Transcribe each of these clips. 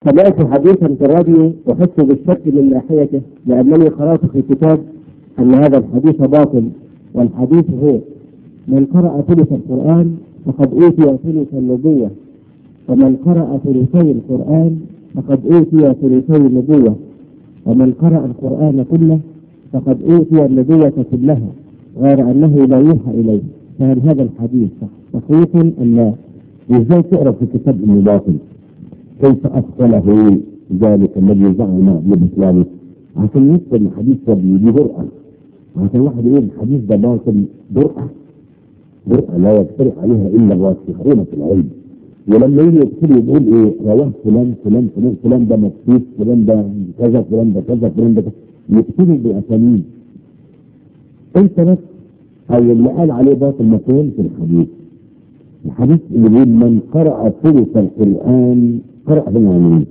سمعت حديثا في الراديو أحس بالشك من ناحيته لأنني قرأت في كتاب أن هذا الحديث باطل والحديث هو من قرأ ثلث القرآن فقد أوتي ثلث النبوة ومن قرأ ثلثي القرآن فقد أوتي ثلثي النبوة ومن قرأ القرآن كله فقد أوتي النبوة كلها غير أنه لا يوحى إليه فهل هذا الحديث صحيح أم لا؟ ازاي تقرا في كتاب انه باطل كيف اثقله ذلك الذي زعم ببطلانه عشان يدخل الحديث ده دي جرأة عشان واحد يقول الحديث ده باطل جرأة جرأة لا يجترئ عليها الا الراسخون في العلم ولما يجي يدخل يقول ايه رواه فلان فلان فلان فلان ده مكتوب فلان ده كذا فلان ده كذا فلان ده كذا يقتلوا باسانيد انت بس او اللي قال عليه باطل ما في الحديث الحديث اللي بيقول من قرأ ثلث القرآن قرأ بالعلم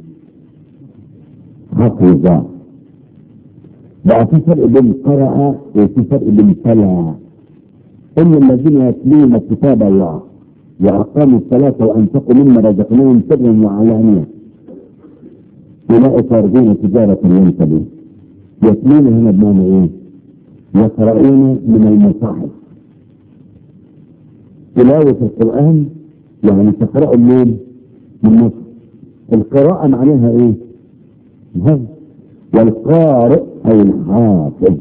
حفظ بقى في فرق بين قرأ وفي فرق بين تلا إن الذين يتلون كتاب الله وأقاموا الصلاة وأنفقوا مما رزقناهم سرا وعلانية أولئك يرجون تجارة لن تبور يتلون هنا بمعنى إيه؟ يقرؤون من المصاحف تلاوة القرآن يعني تقرأ منين؟ من مصر القراءة معناها ايه؟ هذا والقارئ أي الحافظ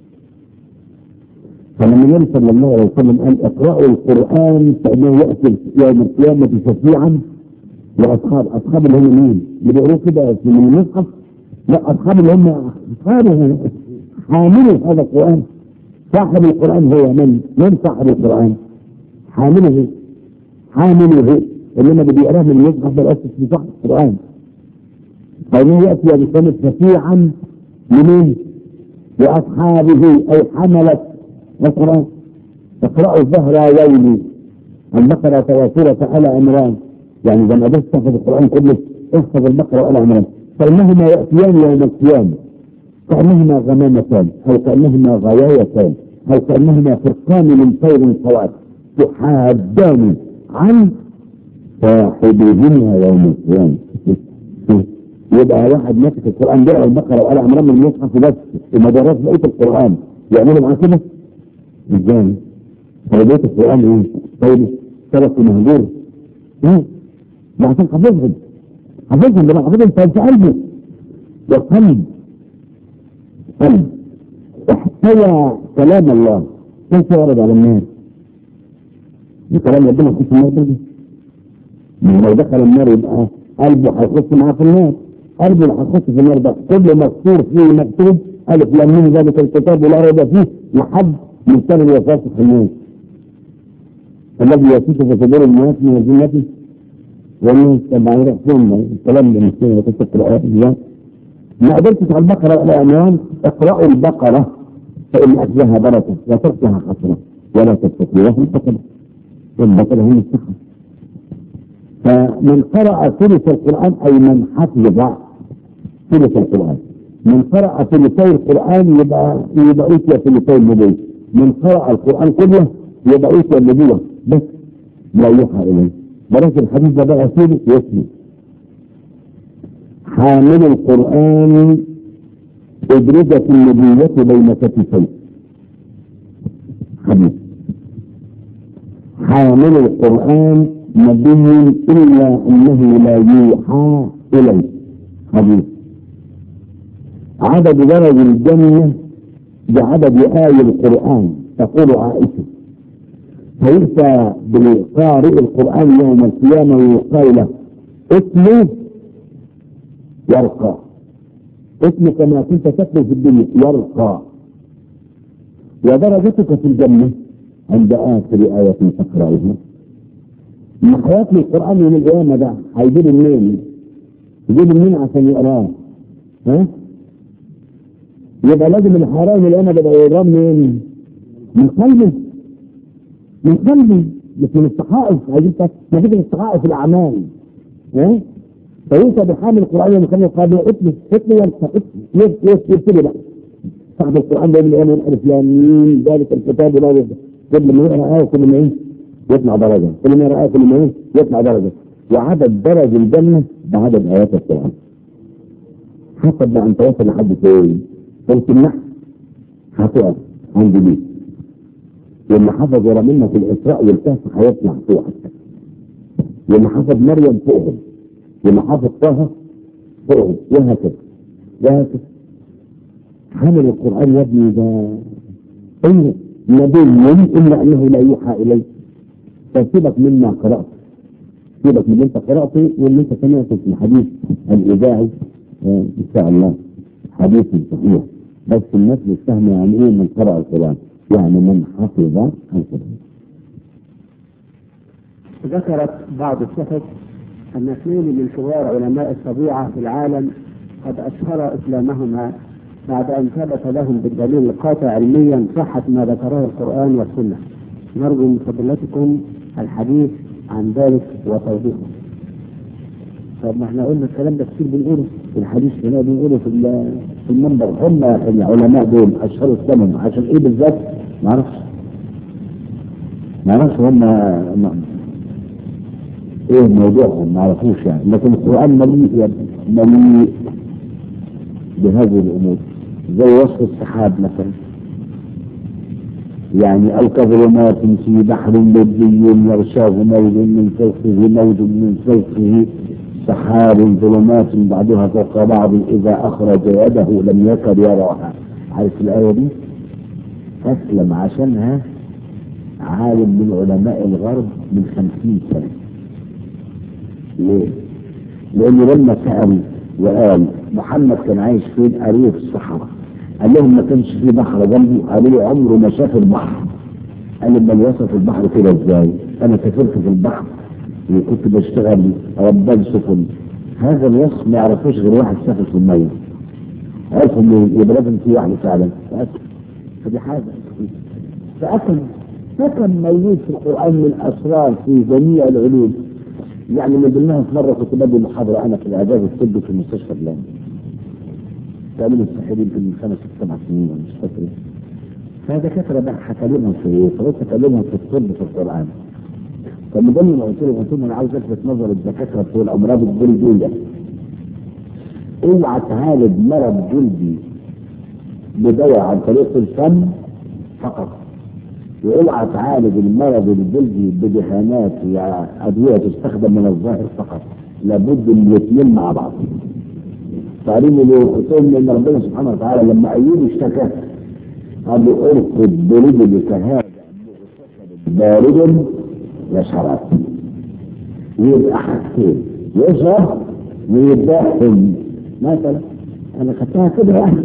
فلما النبي صلى الله عليه وسلم قال اقرأوا القرآن فإنه يأتي يوم القيامة شفيعا وأصحاب أصحاب اللي هم مين؟ اللي بيقولوا كده من المصحف لا أصحاب اللي هم أصحابه حاملوا هذا القرآن صاحب القرآن هو من؟ من صاحب القرآن؟ حامله حامله انما اللي بيقراه من المصحف ده الاسس في صح القران فانه ياتي بكلمه شفيعا لمين؟ لاصحابه اي حمله القران اقرأوا الظهر ويلي البقرة وسورة آل عمران يعني إذا ما تحفظ القرآن كله احفظ البقرة وآل عمران فإنهما يأتيان يوم القيامة كأنهما غمامتان أو كأنهما غوايتان أو كأنهما فرقان من طير سواد تحادان عن صاحبهما يوم القيامة يبقى واحد ماسك القرآن بيقرا البقرة وقال عمران من المصحف بس ومدارات بقية القرآن يعملوا معاه كده ازاي؟ تربية القرآن ايه؟ طيب سلف مهجور ايه؟ ده عشان حافظهم حافظهم ده حافظهم في قلبه ده قلب قلب احتوى كلام الله كيف ورد على الناس دي كلام ربنا يخش النار برضه لو دخل النار يبقى قلبه هيخش معاه في النار قلبه اللي هيخش في النار ده كل مكسور فيه مكتوب الف لام ميم ذلك الكتاب ولا ريب فيه لحد من سر الوفاة في الناس الذي يسيك في صدور الناس من الجنة والناس طبعا يرحمون الكلام ده مسكين وقصة القرآن ما قدرتش على البقرة ولا عنوان اقرأوا البقرة فإن أجلها بركة وتركها حسرة ولا تستطيعها البقرة والبقرة هم الصحة فمن قرأ ثلث القرآن أي من حفظ ثلث القرآن من قرأ ثلثي القرآن يبقى يبقى أوتي ثلثي النبوة من قرأ القرآن كله يبقى أوتي النبوة بس لا يوحى إليه بلاش الحديث ده بقى ثلث يسمي حامل القرآن أدرجت النبوة بين كتفيه حديث حامل القرآن نبي إلا أنه لا يوحى إليه حديث عدد درج الجنة بعدد آي القرآن تقول عائشة فيؤتى بقارئ القرآن يوم القيامة ويقال له اسمه يرقى اسمه كما كنت تتلو في الدنيا يرقى ودرجتك في الجنة عند آخر آية تقرأها ما حياة القرآن يوم القيامة ده هيجيب منين؟ يجيب منين عشان يقراه؟ ها؟ يبقى لازم الحرام يوم القيامة ده يقراه منين؟ من قلبه من قلبه مش من الصحائف عايزين ما فيش الصحائف في الأعمال ها؟ فيؤتى بحامل القرآن يوم القيامة قال له اتلي اتلي يرسل يرسل بقى صاحب القرآن ده يوم القيامة ألف لام ذلك الكتاب لا يرسل كل ما يقرأ آية كل ما ايه يطلع درجة كل ما يقرأ آية كل ما ايه يطلع درجة وعدد درج الجنة بعدد آيات القرآن خطب بقى انت واصل لحد فين؟ قلت النحو هتقف عند دي واللي حفظ ورا منك الاسراء والكهف هيطلع فوقك واللي حفظ مريم فوقهم واللي حفظ طه فوقهم وهكذا وهكذا حامل القران يا ابني ده ايوه نبي الا انه لا يوحى اليه فسيبك مما قرات سيبك من اللي انت قراته واللي انت سمعته في الحديث الاذاعي آه، ان شاء الله حديث صحيح بس الناس مش فاهمه يعني ايه من قرأ القران يعني من حفظ القران ذكرت بعض الصحف أن اثنين من كبار علماء الطبيعة في العالم قد أشهر إسلامهما بعد أن ثبت لهم بالدليل القاطع علميا صحة ما ذكره القرآن والسنة نرجو من فضيلتكم الحديث عن ذلك وتوضيحه طب ما احنا قلنا الكلام ده كتير بنقوله في الحديث هنا بنقوله في ال- في المنبر هم العلماء دول اشهروا اسلامهم عشان ايه بالذات؟ ما اعرفش ما اعرفش هم هم- ايه موضوعهم ما اعرفوش يعني لكن القران مليء يا ابني، مليء بهذه الامور زي وصف السحاب مثلا يعني او كظلمات في بحر لجي يغشاه موج من فوقه موج من فوقه سحاب ظلمات بعضها فوق بعض اذا اخرج يده لم يكد يراها عارف الايه دي اسلم عشانها عالم من علماء الغرب من خمسين سنه ليه؟ لأنه لما سأل وقال محمد كان عايش فين؟ قالوا في الصحراء. قال لهم ما كانش في بحر جنبه، قالوا له عمره ما شاف البحر. قال امال وصف البحر كده ازاي؟ أنا سافرت في البحر وكنت بشتغل ربان سفن. هذا الوصف ما يعرفوش غير واحد سافر في المية. عرفوا منين؟ يبقى لازم في واحد فعلا. فدي حاجة. فأكن فكم موجود في القرآن من أسرار في جميع العلوم يعني من ضمنها في مره كنت بدي محاضره انا في الاعجاز الطبي في المستشفى بلان تقريبا الساحلين في من خمس ست سبع سنين ولا مش فاكر إيه. فدكاتره بقى هكلمهم في ايه؟ فقلت اكلمهم في الطب في القران فمن ضمن ما قلت لهم قلت لهم انا عاوز الفت نظر الدكاتره بتوع الامراض الجلديه اوعى تعالج مرض جلدي بدواء عن طريق الفم فقط واوعى تعالج المرض الجلدي بدهانات يا ادويه تستخدم من الظاهر فقط لابد من الاثنين مع بعض تعليم له قلت لهم ان ربنا سبحانه وتعالى لما ايوب اشتكى قال له اركض برجلك هذا بارد وشراب يبقى حاجتين يشرب ويدخن مثلا انا خدتها كده يعني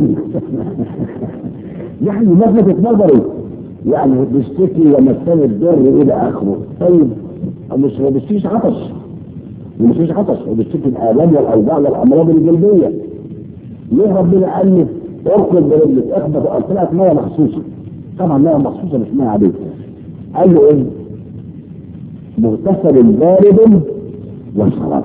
يعني لفتت نظري يعني بيشتكي ومثل الضر الى اخره طيب مش ما بيشتكيش عطش ما بيشتكيش عطش وبيشتكي الالام والاوجاع والامراض الجلديه ليه ربنا قال لي اركض برجلك اخبط طلعت ميه مخصوصه طبعا ميه مخصوصه مش ميه عاديه قال له ايه؟ مغتسل بارد وشراب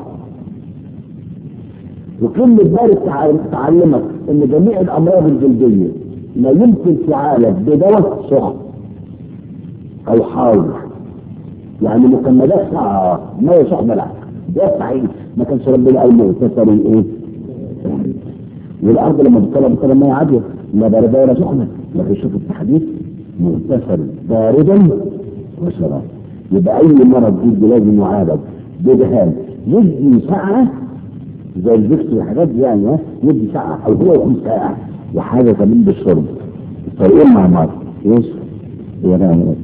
وكلمة بارد تع- تعلمك ان جميع الامراض الجلدية لا يمكن تعالج بدواء سخن او حار يعني مكملات ساعة مية سخنة لا يفتح ايه ما كانش ربنا قال مغتسل ايه والارض لما بتطلع بتطلع مية عادية لا باردة ولا سخنة لكن شوف التحديث مغتسل باردا وشراب يبقى اي مرض جلدي لازم يعالج بدهان يدي ساعة زي الزفت والحاجات دي يعني ها يدي ساعة او هو يكون ساعة وحاجة كمان بالشرب الطريقين مع بعض ايش؟ يا رب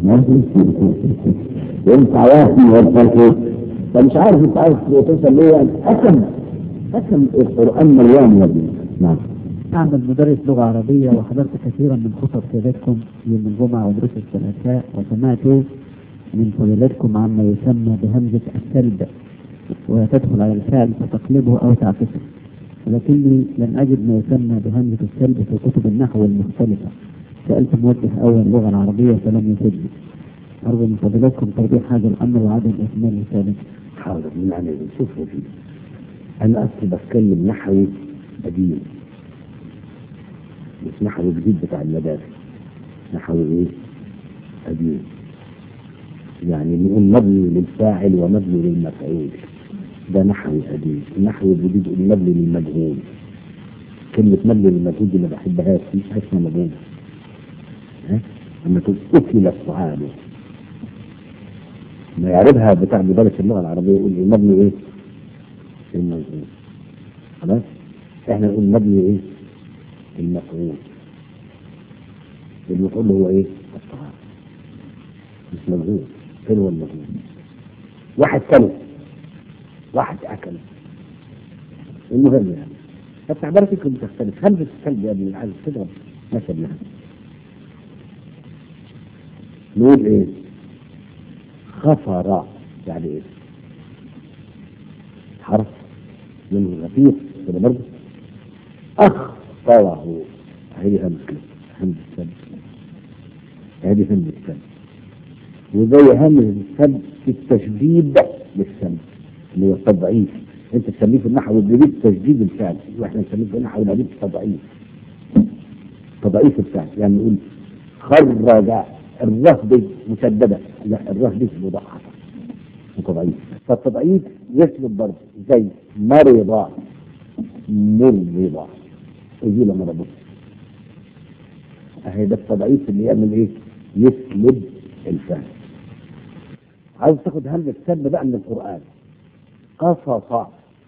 ينفع واحد يوصل ايه؟ فمش عارف انت عارف توصل ليه يعني حكم حكم القرآن مليان يا ابني نعم أعمل مدرس لغة عربية وحضرت كثيرا من خطب سيادتكم يوم الجمعة ودروس الثلاثاء وسمعت من فضيلتكم عما يسمى بهمزة السلب وتدخل على الفعل فتقلبه أو تعكسه ولكني لم أجد ما يسمى بهمزة السلب في كتب النحو المختلفة سألت موجه أول اللغة العربية فلم يفدني أرجو من فضيلتكم توضيح هذا الأمر وعدم إكمال رسالتي حاضر من يعني شوفوا فيه انا اصلي بتكلم نحوي قديم مش نحوي جديد بتاع المدارس نحوي ايه قديم يعني نقول مبني للفاعل ومبني للمفعول ده نحوي قديم النحو الجديد يقول مبني للمجهول كلمة مل المجهود دي ما بحبهاش مش حاجة اسمها مجهود ها؟ لما تقول أكل الطعام ما يعرفها بتاع مدرس اللغة العربية يقول إيه مبني إيه؟ المجهود خلاص؟ إحنا نقول مبني إيه؟ المفعول المفعول هو إيه؟ الطعام مش مجهود فين هو المجهود؟ واحد كلب واحد أكل المهم يعني فالتعبيرات فيكم بتختلف همزة الكلب يا ابن العزيز تضرب مثل لها نقول ايه خفر يعني ايه حرف من غفير كده برضه اخطره هي همزة كده همزة السد هذه همزة السد وزي همزة السد في التشديد للسد اللي هو التضعيف انت تسميه في النحو الجديد تجديد الفعل واحنا نسميه في النحو الجديد تضعيف تضعيف الفعل يعني نقول خرج الره دي مسدده لا الره دي مضاعفه وتضعيف فالتضعيف يسلب برضه زي مرض مرضى يجي له مرض اهي ده التضعيف اللي يعمل ايه؟ يسلب الفعل عاوز تاخد همزه السلب بقى من القران قصص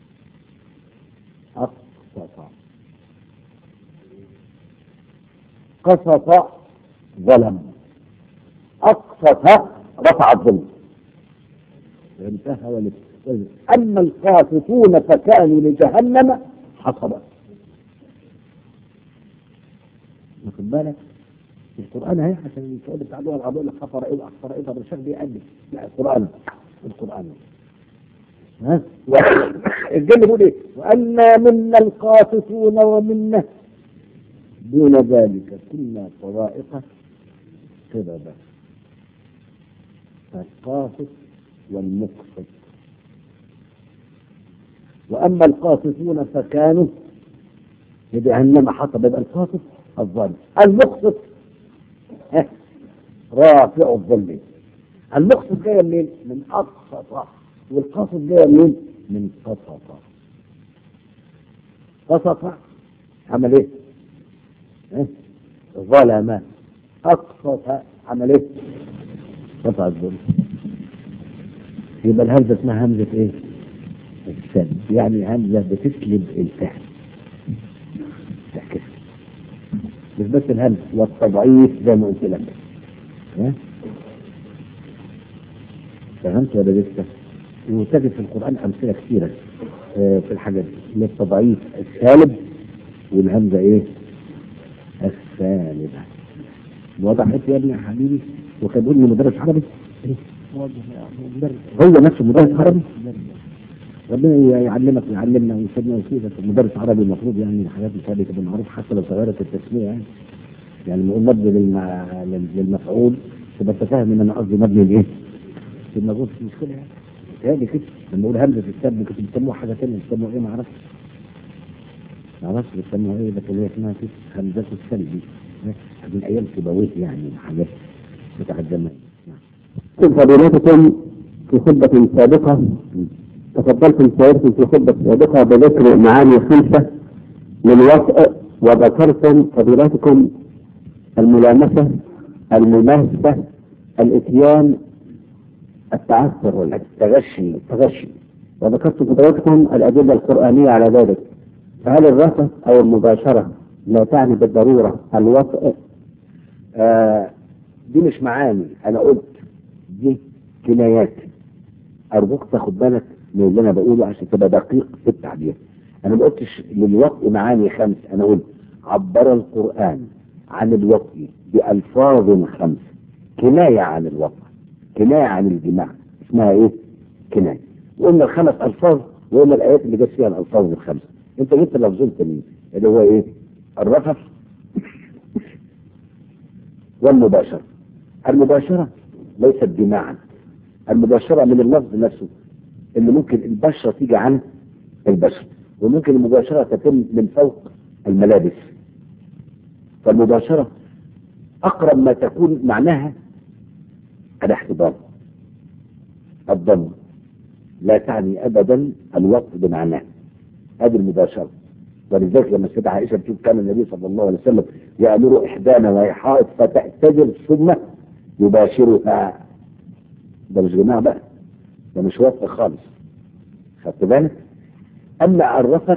أقصص قصص ظلم أقصص رفع الظلم انتهى ولد أما القاسطون فكانوا لجهنم حصبا واخد بالك القرآن اهي عشان السؤال بتاع اللغة العربية اللي حفر ايه واحفر ايه طب الشيخ بيأدي لا القرآن القرآن ها الجن بيقول ايه وانا منا القاسطون ومنا دون ذلك كنا طرائق قربا فالقاسط والمقسط واما القاسطون فكانوا لجهنم حطب يبقى القاسط الظالم المقسط ها، رافع الظلم المقسط جايه منين؟ من اقسط والقصد جايه منين؟ من قسطة قسطة عمل ايه؟ إيه؟ ظلم أقسط عمل ايه؟ قطع الظلم يبقى الهمزة اسمها همزة ايه؟ السلب يعني همزة بتسلب الفعل تحكي مش بس الهمز والتضعيف زي ما قلت لك ها؟ فهمت ولا لسه؟ وتجد في القرآن أمثلة كثيرة آه، في الحاجات دي من التضعيف السالب والهمزة إيه؟ السالبة وضحت يا ابني يا حبيبي وكان بيقول لي مدرس عربي إيه؟ هو نفسه مدرس عربي ربنا يعلمك ويعلمنا ويسيبنا ويسيبك مدرس عربي المفروض يعني الحاجات مش هذه تبقى معروف حتى لو صغيرة التسمية يعني يعني نقول مبني للمع... للمفعول تبقى انت فاهم ان انا قصدي مبني لايه؟ المفروض مش مشكله يعني تاني كده لما اقول همزه السب كنت بيسموها حاجه ثانيه بيسموها ايه ما اعرفش ما اعرفش بيسموها ايه لكن هي اسمها كده همزات السلب دي من ايام سيبويه يعني حاجات بتاعت زمان نعم. فضيلتكم في خطبة سابقة تفضلتم سيادتكم في خطبة سابقة بذكر معاني خمسة للوطء وذكرتم فضيلتكم الملامسة المماسة الاتيان التعثر التغشي التغشي وذكرت فضيلتكم الأدلة القرآنية على ذلك فهل الرفث أو المباشرة لا تعني بالضرورة الوطء آه دي مش معاني انا قلت دي كنايات ارجوك تاخد بالك من اللي انا بقوله عشان تبقى دقيق في التعبير انا ما قلتش للوطء معاني خمس انا قلت عبر القران عن الوطء بالفاظ خمس كنايه عن الوطء كنايه عن الجماع اسمها ايه كنايه وقلنا الخمس الفاظ وقلنا الايات اللي جت فيها الالفاظ الخمسه انت جبت لفظين تانيين اللي هو ايه الرفث والمباشرة المباشرة ليست جماعا المباشرة من اللفظ نفسه اللي ممكن البشرة تيجي عن البشر وممكن المباشرة تتم من فوق الملابس فالمباشرة أقرب ما تكون معناها الاحتضان الضم لا تعني أبدا الوقت بمعناه هذه المباشرة ولذلك لما السيدة عائشة بتقول كان النبي صلى الله عليه وسلم يأمر إحدانا وهي حائط فتأتجر ثم يباشرها ده مش جماعة بقى ده مش وصف خالص خدت بالك؟ أما الرفث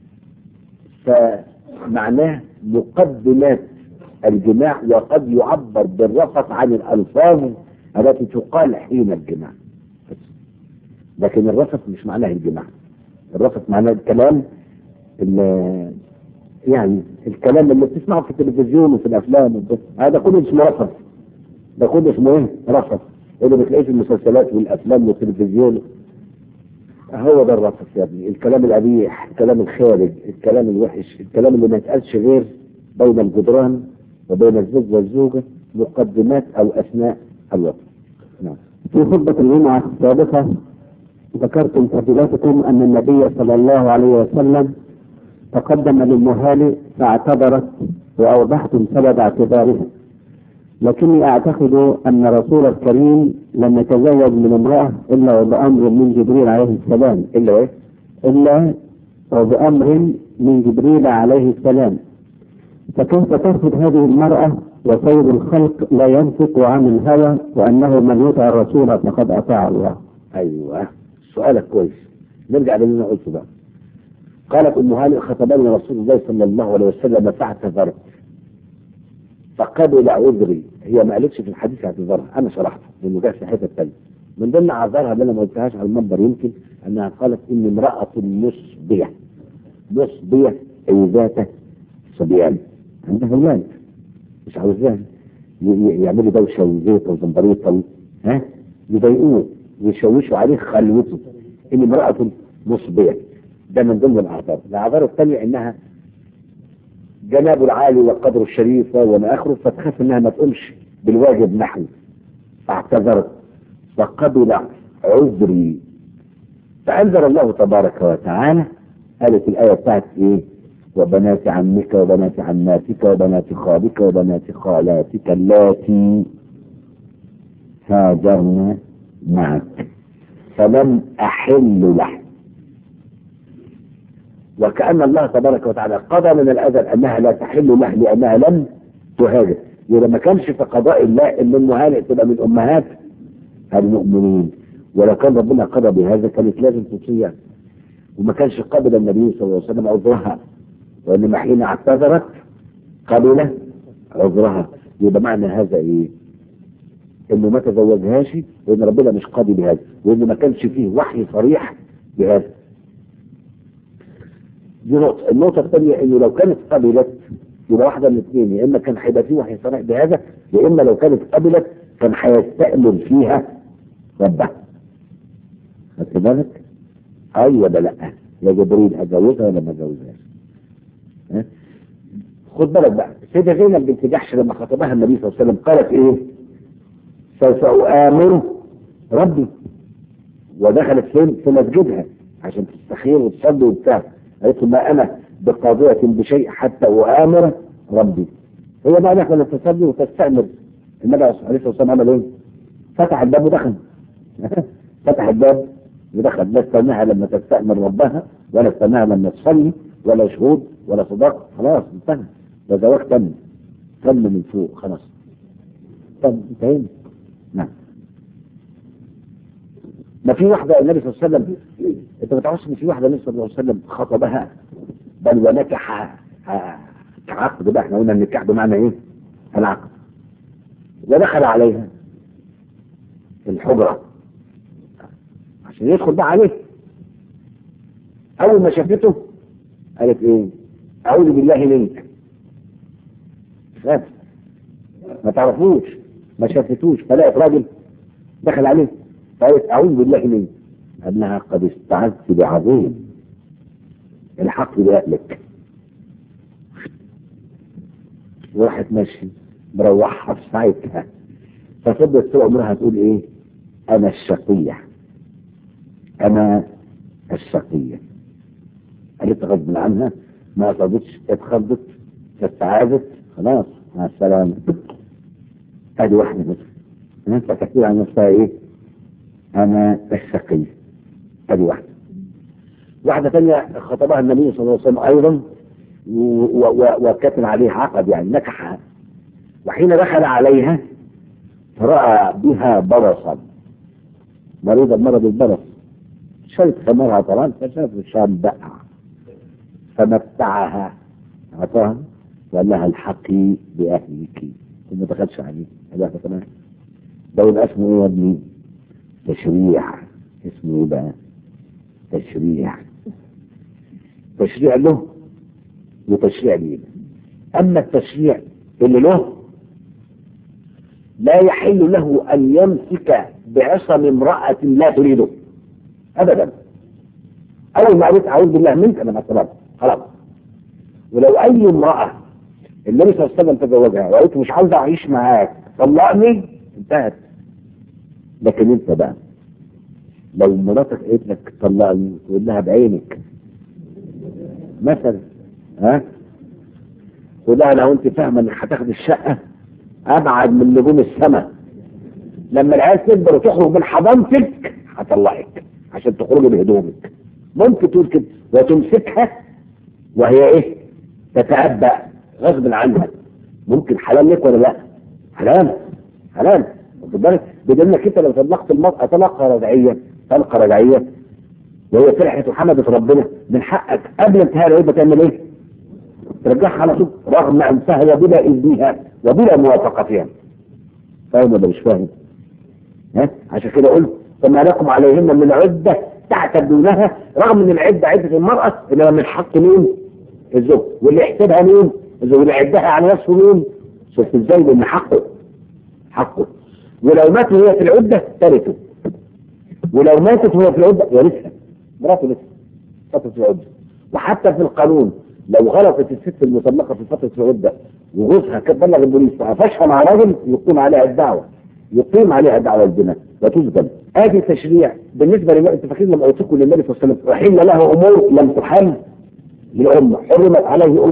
فمعناه مقدمات الجماع وقد يعبر بالرفث عن الألفاظ التي تقال حين الجماع بس. لكن الرفث مش معناه الجماع الرفث معناه الكلام اللي يعني الكلام اللي بتسمعه في التلفزيون وفي الافلام وبس. هذا كله اسمه رفث ده كله اسمه ايه؟ رفث اللي بتلاقيه في المسلسلات والافلام والتلفزيون هو ده الرفث يا ابني الكلام القبيح الكلام الخارج الكلام الوحش الكلام اللي ما يتقالش غير بين الجدران وبين الزوج والزوجة مقدمات أو أثناء الوقت نعم في خطبة الجمعة السابقة ذكرتم فضيلتكم أن النبي صلى الله عليه وسلم تقدم للمهالئ فاعتذرت وأوضحتم سبب اعتذارها لكني أعتقد أن رسول الكريم لم يتزوج من امرأة إلا وبأمر من جبريل عليه السلام إلا إيه؟ إلا وبأمر من جبريل عليه السلام فكيف ترفض هذه المرأة وسيد الخلق لا ينطق عن الهوى وأنه من يطع الرسول فقد أطاع الله أيوه سؤالك كويس نرجع للي أنا قلته بقى قالت أم هانئ خطبني رسول الله صلى الله عليه وسلم فاعتذرت فقبل عذري هي ما قالتش في الحديث اعتذارها انا شرحته لانه جاء في الحته الثانيه من ضمن اعذارها اللي انا ما قلتهاش على المنبر يمكن انها قالت اني امراه مصبيه مصبيه اي ذات صبيان عندها اولاد مش عاوزاها ي- ي- يعملوا دوشه وزيت وزنبريطه و- ها يضايقوه ويشوشوا عليه خلوته اني امراه مصبيه ده من ضمن الاعذار الاعذار الثانيه انها جناب العالي والقدر الشريف وما اخره فتخاف انها ما تقومش بالواجب نحو فاعتذرت وقبل عذري فانزل الله تبارك وتعالى قالت الايه بتاعت ايه وبنات عمك وبنات عماتك وبنات خالك وبنات خالاتك اللاتي هاجرن معك فلم احل له وكأن الله تبارك وتعالى قضى من الأزل أنها لا تحل له لأنها لم تهاجر يبقى ما كانش في قضاء الله أن أم هانئ تبقى من أمهات المؤمنين ولو كان ربنا قضى بهذا كانت لازم تطيع وما كانش قبل النبي صلى الله عليه وسلم عذرها وإنما حين اعتذرت قبل عذرها يبقى معنى هذا إيه؟ إنه ما تزوجهاش وإن ربنا مش قاضي بهذا وإن ما كانش فيه وحي صريح بهذا دي نقطة، النقطة الثانية إنه لو كانت قبلت يبقى واحدة من الاثنين يا إما كان هيبقى فيه وحي صريح بهذا يا إما لو كانت قبلت كان هيستأمن فيها ربها. خدت بالك؟ أيوه ولا لأ؟ يا جبريل هجوزها ولا ما هجوزهاش؟ ها؟ خد بالك بقى السيدة زينب بنت جحش لما خطبها النبي صلى الله عليه وسلم قالت إيه؟ سوف أؤامر ربي ودخلت فين؟ في مسجدها عشان تستخير وتصلي وبتاع قالت له ما انا بقاضية بشيء حتى أؤامر ربي هي بقى دخلت تصلي وتستأمر النبي عليه الصلاة والسلام عمل ايه؟ فتح الباب ودخل فتح الباب ودخل لا استناها لما تستأمر ربها ولا استناها لما تصلي ولا شهود ولا صداق خلاص انتهى ده زواج تم تم من فوق خلاص تم انتهينا نعم ما في واحدة النبي صلى الله عليه وسلم انت ما تعرفش ان في واحدة النبي صلى الله عليه وسلم خطبها بل ونكح كعقد بقى احنا قلنا النكاح بمعنى ايه؟ العقد ودخل عليها في الحجرة عشان يدخل بقى عليه أول ما شافته قالت إيه؟ أعوذ بالله منك خاف ما تعرفوش ما شافتوش فلقت راجل دخل عليه فقالت أعوذ بالله منك أنها قد استعذت بعظيم الحق بأهلك وراحت ماشي مروحها في ساعتها ففضلت طول عمرها تقول ايه انا الشقية انا الشقية قالت غصب عنها ما قصدتش اتخضت استعاذت خلاص مع السلامة ادي واحدة بس انا فتحكي عن نفسها ايه انا الشقية ادي واحدة واحدة ثانية خطبها النبي صلى الله عليه وسلم أيضا و- و- و- وكتب عليه عقد يعني نكحها وحين دخل عليها فرأى بها برصا مريضة بمرض البرص شرط ثمرها طبعا فشاف الشام بقع فمتعها أعطاها وقال لها الحقي بأهلك ثم دخلش عليه قال لها تمام ده يبقى اسمه ايه يا ابني؟ تشريع اسمه ايه بقى؟ تشريع تشريع له وتشريع لينا اما التشريع اللي له لا يحل له ان يمسك بعصم امرأة لا تريده ابدا اول ما قلت اعوذ بالله منك انا مثلا خلاص ولو اي امرأة النبي صلى الله عليه وسلم تزوجها وقلت مش عاوز اعيش معاك طلقني انتهت لكن انت بقى لو مراتك قالت لك طلقني تقول لها بعينك مثلا ها تقول لها لو انت فاهمه انك هتاخد الشقه ابعد من نجوم السماء لما العيال تكبر وتخرج من حضانتك هطلقك عشان تخرجي بهدومك ممكن تقول كده وتمسكها وهي ايه تتأبى غصب عنها ممكن حلال لك ولا لا حلال حلال واخد بالك بدل انك انت لو طلقت المرأة طلقة رجعية طلقة رجعية وهي فرحت وحمدت ربنا من حقك قبل انتهاء العيد تعمل ايه؟ ترجعها على طول رغم انتهى بلا اذنها وبلا موافقتها فاهم ولا مش فاهم؟ ها عشان كده قلت فما لكم عليهن من عدة تعتدونها رغم ان العدة عدة المرأة انما من حق مين؟ الزوج واللي يحسبها مين؟ الزوج واللي يعدها على نفسه مين؟ شفت ازاي لان حقه حقه ولو مات وهي في العدة ترثه ولو ماتت وهي في العدة يرثها مراته لسه فترة العدة وحتى في القانون لو غلطت الست المطلقة في فترة العدة وجوزها كان بلغ البوليس وقفشها مع راجل يقيم عليها الدعوة يقيم عليها الدعوة الزنا وتسجن ادي تشريع بالنسبة للنبي انت فاكرين لما قلت لكم للنبي صلى الله عليه وسلم احل له امور لم تحل للامة حرمت عليه امور